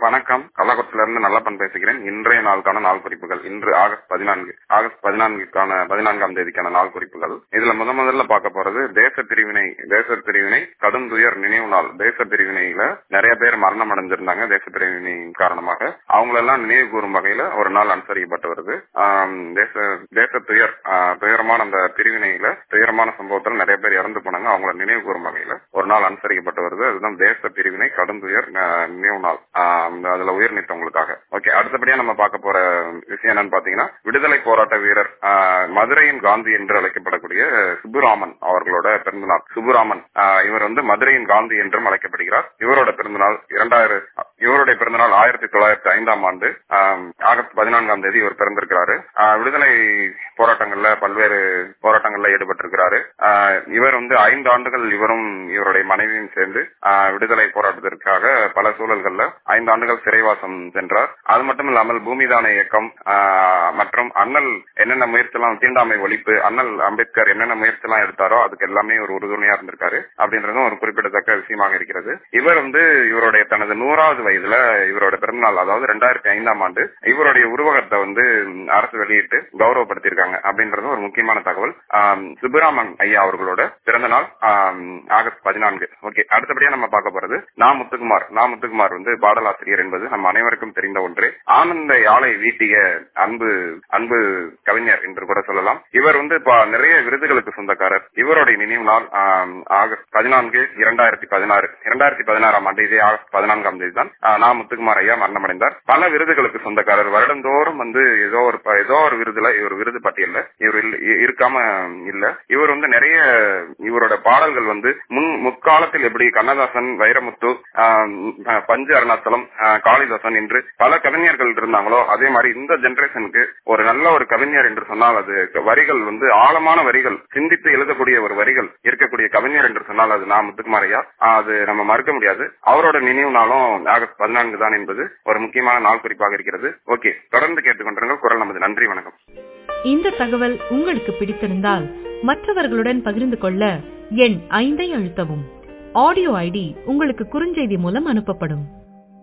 வணக்கம் கள்ளக்குளத்துல இருந்து நல்லப்பன் பேசுகிறேன் இன்றைய நாளுக்கான நாள் குறிப்புகள் இன்று ஆகஸ்ட் பதினான்கு ஆகஸ்ட் பதினான்குக்கான பதினான்காம் தேதிக்கான நாள் குறிப்புகள் இதுல முத முதல்ல பார்க்க போறது தேச பிரிவினை தேச பிரிவினை கடும் துயர் நினைவு நாள் தேச பிரிவினையில நிறைய பேர் மரணம் அடைஞ்சிருந்தாங்க தேச பிரிவினை காரணமாக அவங்களெல்லாம் நினைவு கூறும் வகையில ஒரு நாள் அனுசரிக்கப்பட்டு வருது ஆம், தேச தேச துயர் ஆ, துயரமான அந்த பிரிவினையில துயரமான சம்பவத்துல நிறைய பேர் இறந்து போனாங்க அவங்கள நினைவு கூறும் வகையில ஒரு நாள் அனுசரிக்கப்பட்டு வருது அதுதான் தேச பிரிவினை கடும் துயர் ஆ, நினைவு நாள் ஆம், அதுல உயிர் நீத்தவங்களுக்காக ஓகே அடுத்தபடியா நம்ம பார்க்க போற விஷயம் என்னன்னு பாத்தீங்கன்னா விடுதலை போராட்ட வீரர் ஆ, மதுரையின் காந்தி என்று அழைக்கப்படக்கூடிய சுப்புராமன் அவர்களோட பிறந்தநாள் சுப்புராமன் ஆ, இவர் வந்து மதுரையின் காந்தி என்றும் அழைக்கப்படுகிறார் இவரோட பிறந்தநாள் இரண்டாயிரம் இவருடைய பிறந்தநாள் ஆயிரத்தி தொள்ளாயிரத்தி ஐந்தாம் ஆண்டு ஆம், ஆகஸ்ட் பதினான்காம் தேதி இவர் பிறந்திருக்கிறாரு ஆ, விடுதலை போராட்டங்கள்ல பல்வேறு போராட்டங்கள்ல ஈடுபட்டிருக்கிறாரு ஆ, இவர் வந்து ஐந்து ஆண்டுகள் இவரும் இவருடைய மனைவியும் சேர்ந்து ஆ, விடுதலை போராட்டத்திற்காக பல சூழல்கள்ல ஐந்து ஆண்டுகள் சிறைவாசம் சென்றார் அது மட்டும் இல்லாமல் பூமிதான இயக்கம் ஆ, மற்றும் அண்ணல் என்னென்ன முயற்சியெல்லாம் தீண்டாமை ஒழிப்பு அண்ணல் அம்பேத்கர் என்னென்ன முயற்சியெல்லாம் எடுத்தாரோ அதுக்கு எல்லாமே ஒரு உறுதுணையா இருந்திருக்காரு அப்படின்றதும் ஒரு குறிப்பிடத்தக்க விஷயமாக இருக்கிறது இவர் வந்து இவருடைய தனது நூறாவது வயதுல இவரோட பிறந்தநாள் அதாவது ரெண்டாயிரத்தி ஐந்தாம் ஆண்டு இவருடைய உருவகத்தை வந்து ம், அரசு வெளியிட்டு கௌரவப்படுத்தியிருக்காங்க அப்படின்றது ஒரு முக்கியமான தகவல் ஆம், சுப்புராமன் ஐயா அவர்களோட பிறந்த நாள் ஆம், ஆகஸ்ட் பதினான்கு ஓகே அடுத்தபடியா நம்ம பார்க்க போறது நா முத்துக்குமார் நா முத்துக்குமார் வந்து பாடலாசிரியர் என்பது நம்ம அனைவருக்கும் தெரிந்த ஒன்று ஆனந்த யாழை வீட்டிய அன்பு அன்பு கவிஞர் என்று கூட சொல்லலாம் இவர் வந்து ப- நிறைய விருதுகளுக்கு சொந்தக்காரர் இவருடைய நினைவு நாள் ஆம், ஆகஸ்ட் பதினான்கு இரண்டாயிரத்தி பதினாறு இரண்டாயிரத்தி பதினாறாம் ஆண்டு இதே ஆகஸ்ட் பதினான்காம் தேதி தான் ஆ, நா முத்துக்குமார் ஐயா மரணமடைந்தார் பல விருதுகளுக்கு சொந்தக்காரர் வருடந்தோறும் வந்து ஏதோ ஒரு ப- ஏதோ ஒரு விருதுல இவர் விருது பட்டியல்ல இவர் இல்ல- இ- இருக்காம இல்ல இவர் வந்து நிறைய இவரோட பாடல்கள் வந்து முன் முற்காலத்தில் எப்படி கண்ணதாசன் வைரமுத்து ஆம், அஹ், பஞ்சு அருணாச்சலம் ஆஹ், காளிதாசன் என்று பல கவிஞர்கள் இருந்தாங்களோ அதே மாதிரி இந்த ஜெனரேஷனுக்கு ஒரு நல்ல ஒரு கவிஞர் என்று சொன்னால் அது வரிகள் வந்து ஆழமான வரிகள் சிந்தித்து எழுதக்கூடிய ஒரு வரிகள் இருக்கக்கூடிய கவிஞர் என்று சொன்னால் அது நான் முத்துக்குமாரையா அது நம்ம மறுக்க முடியாது அவரோட நினைவு நாளும் ஆகஸ்ட் பதினான்கு தான் என்பது ஒரு முக்கியமான நாள் குறிப்பாக இருக்கிறது ஓகே தொடர்ந்து கேட்டுக்கொண்டிருங்கள் குரல் நமது நன்றி வணக்கம் இந்த தகவல் உங்களுக்கு பிடித்திருந்தால் மற்றவர்களுடன் பகிர்ந்து கொள்ள எண் ஐந்தை அழுத்தவும் ஆடியோ ஐடி உங்களுக்கு குறுஞ்செய்தி மூலம் அனுப்பப்படும்